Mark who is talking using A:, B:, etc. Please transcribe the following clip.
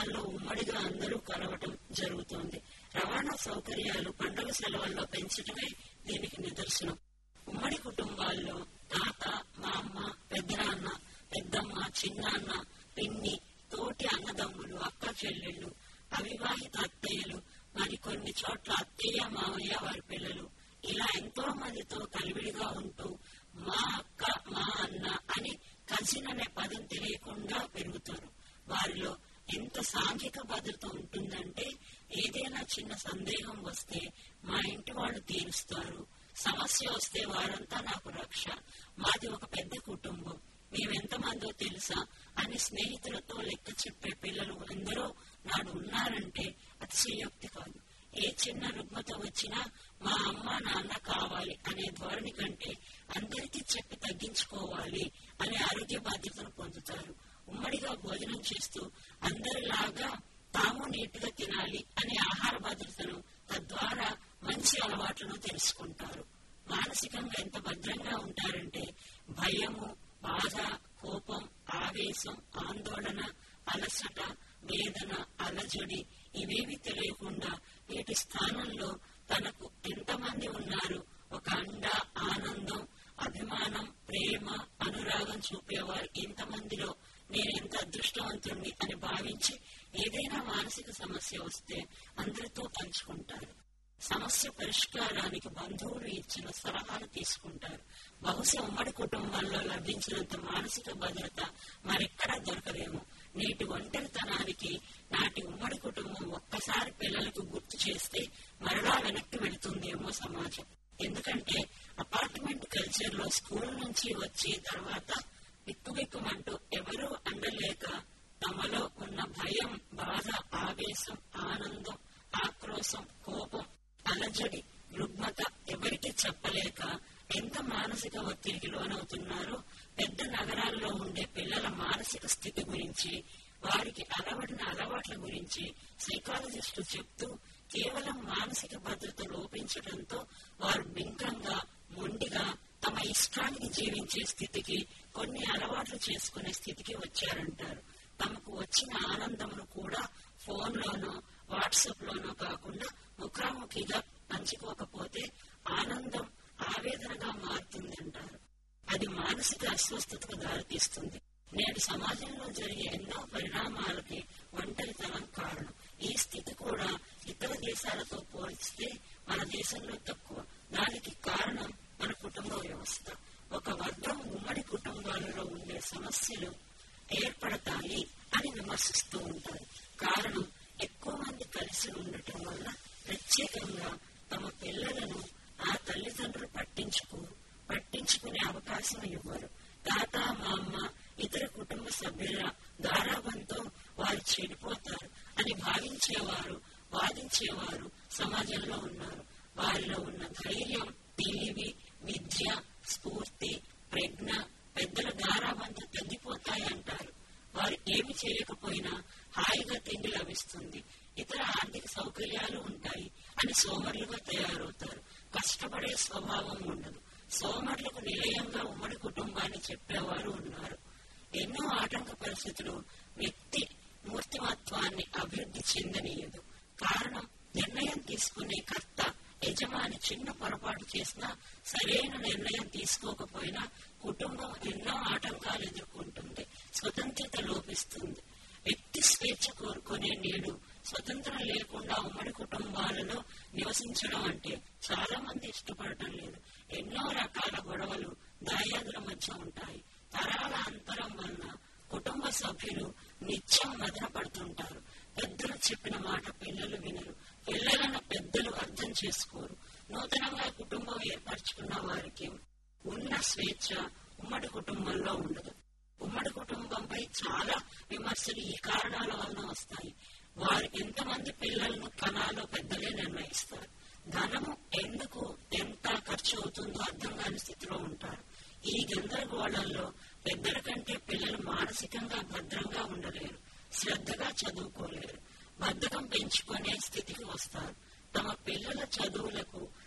A: కుటుంబాల్లో ఉమ్మడిగా అందరూ కలవటం జరుగుతోంది రవాణా సౌకర్యాలు పండుగ సెలవుల్లో పెంచడమే దీనికి నిదర్శనం ఉమ్మడి కుటుంబాల్లో తాత మామ పెద్దనాన్న పెద్దమ్మ చిన్నాన్న పిన్ని తోటి అన్నదమ్ములు అక్క చెల్లెళ్ళు అవివాహిత అత్తయ్యలు మరి కొన్ని చోట్ల అత్తయ్య మామయ్య వారి పిల్లలు ఇలా ఎంతో మందితో కలివిడిగా ఉంటూ మా అక్క మా అన్న అని కజిన్ అనే పదం తెలియకుండా పెరుగుతారు వారిలో ఎంత సాంఘిక భద్రత ఉంటుందంటే ఏదైనా చిన్న సందేహం వస్తే మా ఇంటి వాళ్ళు తీరుస్తారు సమస్య వస్తే వారంతా నాకు రక్ష మాది ఒక పెద్ద కుటుంబం మేమెంతమందో తెలుసా అని స్నేహితులతో లెక్క చెప్పే పిల్లలు ఎందరో నాడు ఉన్నారంటే అతిశయోక్తి కాదు ఏ చిన్న రుగ్మత వచ్చినా మా అమ్మ నాన్న కావాలి అనే ధోరణి కంటే అందరికీ చెప్పి తగ్గించుకోవాలి అనే ఆరోగ్య బాధ్యతను పొందుతారు ఉమ్మడిగా భోజనం చేస్తూ అందరిలాగా తాము నీటిగా తినాలి అనే ఆహార భద్రతను తద్వారా మంచి అలవాట్లను తెలుసుకుంటారు మానసికంగా ఎంత భద్రంగా ఉంటారంటే భయము బాధ కోపం ఆవేశం ఆందోళన అలసట వేదన అలజడి ఇవేవి తెలియకుండా వీటి స్థానంలో తనకు ఎంతమంది ఉన్నారు ఒక అండ ఆనందం అభిమానం ప్రేమ అనురాగం చూపేవారు ఇంతమందిలో నేనెంత అదృష్టవంతుణ్ణి అని భావించి ఏదైనా మానసిక సమస్య వస్తే అందరితో పంచుకుంటారు సమస్య పరిష్కారానికి బంధువులు ఇచ్చిన సలహాలు తీసుకుంటారు బహుశా ఉమ్మడి కుటుంబంలో లభించినంత మానసిక భద్రత మరెక్కడా దొరకదేమో నేటి ఒంటరితనానికి నాటి ఉమ్మడి కుటుంబం ఒక్కసారి పిల్లలకు గుర్తు చేస్తే మరలా వెనక్కి వెళుతుందేమో సమాజం ఎందుకంటే అపార్ట్మెంట్ కల్చర్ లో స్కూల్ నుంచి వచ్చి తర్వాత బిక్కుబిక్కుమంటూ ఎవరూ అండలేక తమలో ఉన్న భయం బాధ ఆవేశం ఆనందం ఆక్రోశం కోపం అలజడి రుగ్మత ఎవరికి చెప్పలేక ఎంత మానసిక ఒత్తిడికి లోనవుతున్నారో పెద్ద నగరాల్లో ఉండే పిల్లల మానసిక స్థితి గురించి వారికి అలవడిన అలవాట్ల గురించి సైకాలజిస్టులు చెప్తూ కేవలం మానసిక భద్రత లోపించడంతో వారు బింకంగా మొండిగా తమ ఇష్టానికి జీవించే స్థితికి కొన్ని అలవాట్లు చేసుకునే స్థితికి వచ్చారంటారు తమకు వచ్చిన ఆనందమును కూడా ఫోన్లోనో వాట్సాప్ లోనో కాకుండా ముఖాముఖిగా పంచుకోకపోతే ఆనందం ఆవేదనగా మారుతుందంటారు అది మానసిక అస్వస్థతకు దారితీస్తుంది నేడు సమాజంలో జరిగే ఎన్నో పరిణామాలకి ఒంటరితనం కారణం ఈ స్థితి కూడా ఇతర దేశాలతో పోల్చితే మన దేశంలో తక్కువ దానికి కారణం మన కుటుంబ వ్యవస్థ ఒక వర్గం ఉమ్మడి కుటుంబాలలో ఉండే సమస్యలు ఏర్పడతాయి అని విమర్శిస్తూ ఉంటారు కారణం ఎక్కువ మంది కలిసి ఉండటం వల్ల ప్రత్యేకంగా తమ పిల్లలను ఆ తల్లిదండ్రులు పట్టించుకోరు పట్టించుకునే అవకాశం ఇవ్వరు తాత మామ ఇతర కుటుంబ సభ్యుల గారాబంతో వారు చెడిపోతారు అని భావించేవారు వాదించేవారు సమాజంలో ఉన్నారు వారిలో ఉన్న ధైర్యం తెలివి విద్య స్ఫూర్తి ప్రజ్ఞ పెద్దల గారాబంతో తగ్గిపోతాయంటారు వారు ఏమి చేయకపోయినా హాయిగా తిండి లభిస్తుంది ఇతర ఆర్థిక సౌకర్యాలు ఉంటాయి అని సోమరులుగా తయారవుతారు కష్టపడే స్వభావం ఉండదు సోమరులకు నిలయంగా ఉమ్మడి కుటుంబాన్ని చెప్పేవారు ఉన్నారు ఎన్నో ఆటంక పరిస్థితులు వ్యక్తి మూర్తిమత్వాన్ని అభివృద్ధి చెందనీయదు కారణం నిర్ణయం తీసుకునే కర్త యజమాని చిన్న పొరపాటు చేసినా సరైన నిర్ణయం తీసుకోకపోయినా కుటుంబం ఎన్నో ఆటంకాలు ఎదుర్కొంటుంది స్వతంత్రత లోపిస్తుంది వ్యక్తి స్వేచ్ఛ కోరుకునే నేడు స్వతంత్రం లేకుండా ఉమ్మడి కుటుంబాలలో నివసించడం అంటే చాలా మంది ఇష్టపడటం లేదు ఎన్నో రకాల గొడవలు దాయాదుల మధ్య ఉంటాయి తరాల అంతరం వలన కుటుంబ సభ్యులు నిత్యం మదన పడుతుంటారు పెద్దలు చెప్పిన మాట పిల్లలు వినరు పిల్లలను పెద్దలు అర్థం చేసుకోరు నూతనంగా కుటుంబం ఏర్పరచుకున్న వారికి ఉన్న స్వేచ్ఛ ఉమ్మడి కుటుంబంలో ఉండదు ఉమ్మడి కుటుంబంపై చాలా విమర్శలు ఈ కారణాల వలన వస్తాయి వారు ఎంతమంది పిల్లలను కణాలో పెద్దలే నిర్ణయిస్తారు ధనము ఎందుకు ఎంత ఖర్చు అవుతుందో అర్థం కాని స్థితిలో ఉంటారు ఈ గందరగోళంలో పెద్దల కంటే పిల్లలు మానసికంగా భద్రంగా ఉండలేరు శ్రద్ధగా చదువుకోలేరు బద్ధకం పెంచుకునే స్థితికి వస్తారు తమ పిల్లల చదువులకు